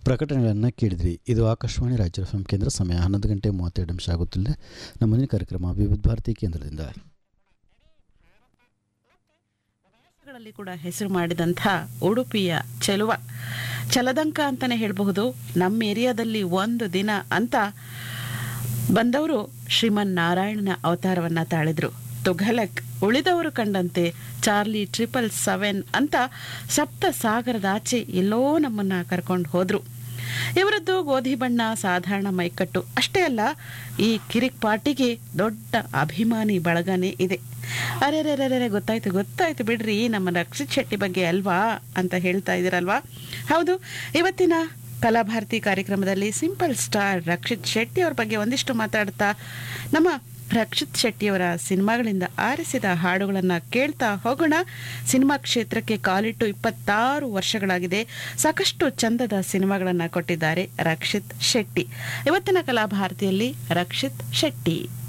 ಪ್ರಕಟಣೆಗಳನ್ನು ಕೇಳಿದ್ರಿ ಇದು ಆಕಾಶವಾಣಿ ರಾಜ್ಯ ಎಫ್ ಕೇಂದ್ರ ಸಮಯ ಹನ್ನೊಂದು ಗಂಟೆ ಮೂವತ್ತೆರಡು ನಿಮಿಷ ಆಗುತ್ತಿಲ್ಲ ನಮ್ಮ ಮುಂದಿನ ಕಾರ್ಯಕ್ರಮ ವಿವಿಧ ಭಾರತಿ ಕೇಂದ್ರದಿಂದ ಗಳಲ್ಲಿ ಕೂಡ ಹೆಸರು ಮಾಡಿದಂಥ ಉಡುಪಿಯ ಚೆಲುವ ಚಲದಂಕ ಅಂತಾನೆ ಹೇಳಬಹುದು ನಮ್ಮ ಏರಿಯಾದಲ್ಲಿ ಒಂದು ದಿನ ಅಂತ ಬಂದವರು ಶ್ರೀಮನ್ ನಾರಾಯಣನ ಅವತಾರವನ್ನ ತಾಳಿದ್ರು ತುಘಲಕ್ ಉಳಿದವರು ಕಂಡಂತೆ ಚಾರ್ಲಿ ಟ್ರಿಪಲ್ ಸೆವೆನ್ ಅಂತ ಸಪ್ತ ಸಾಗರದಾಚೆ ಎಲ್ಲೋ ನಮ್ಮನ್ನ ಕರ್ಕೊಂಡು ಹೋದ್ರು ಇವರದ್ದು ಗೋಧಿ ಬಣ್ಣ ಸಾಧಾರಣ ಮೈಕಟ್ಟು ಅಷ್ಟೇ ಅಲ್ಲ ಈ ಕಿರಿಕ್ ಪಾರ್ಟಿಗೆ ದೊಡ್ಡ ಅಭಿಮಾನಿ ಬಳಗನೇ ಇದೆ ಅರೆ ಅರೆ ಗೊತ್ತಾಯ್ತು ಗೊತ್ತಾಯ್ತು ಬಿಡ್ರಿ ನಮ್ಮ ರಕ್ಷಿತ್ ಶೆಟ್ಟಿ ಬಗ್ಗೆ ಅಲ್ವಾ ಅಂತ ಹೇಳ್ತಾ ಇದ್ದೀರಲ್ವಾ ಹೌದು ಇವತ್ತಿನ ಕಲಾಭಾರತಿ ಕಾರ್ಯಕ್ರಮದಲ್ಲಿ ಸಿಂಪಲ್ ಸ್ಟಾರ್ ರಕ್ಷಿತ್ ಶೆಟ್ಟಿ ಅವ್ರ ಬಗ್ಗೆ ಒಂದಿಷ್ಟು ಮಾತಾಡ್ತಾ ನಮ್ಮ ರಕ್ಷಿತ್ ಶೆಟ್ಟಿಯವರ ಸಿನಿಮಾಗಳಿಂದ ಆರಿಸಿದ ಹಾಡುಗಳನ್ನು ಕೇಳ್ತಾ ಹೋಗೋಣ ಸಿನಿಮಾ ಕ್ಷೇತ್ರಕ್ಕೆ ಕಾಲಿಟ್ಟು ಇಪ್ಪತ್ತಾರು ವರ್ಷಗಳಾಗಿದೆ ಸಾಕಷ್ಟು ಚಂದದ ಸಿನಿಮಾಗಳನ್ನು ಕೊಟ್ಟಿದ್ದಾರೆ ರಕ್ಷಿತ್ ಶೆಟ್ಟಿ ಇವತ್ತಿನ ಕಲಾಭಾರತಿಯಲ್ಲಿ ರಕ್ಷಿತ್ ಶೆಟ್ಟಿ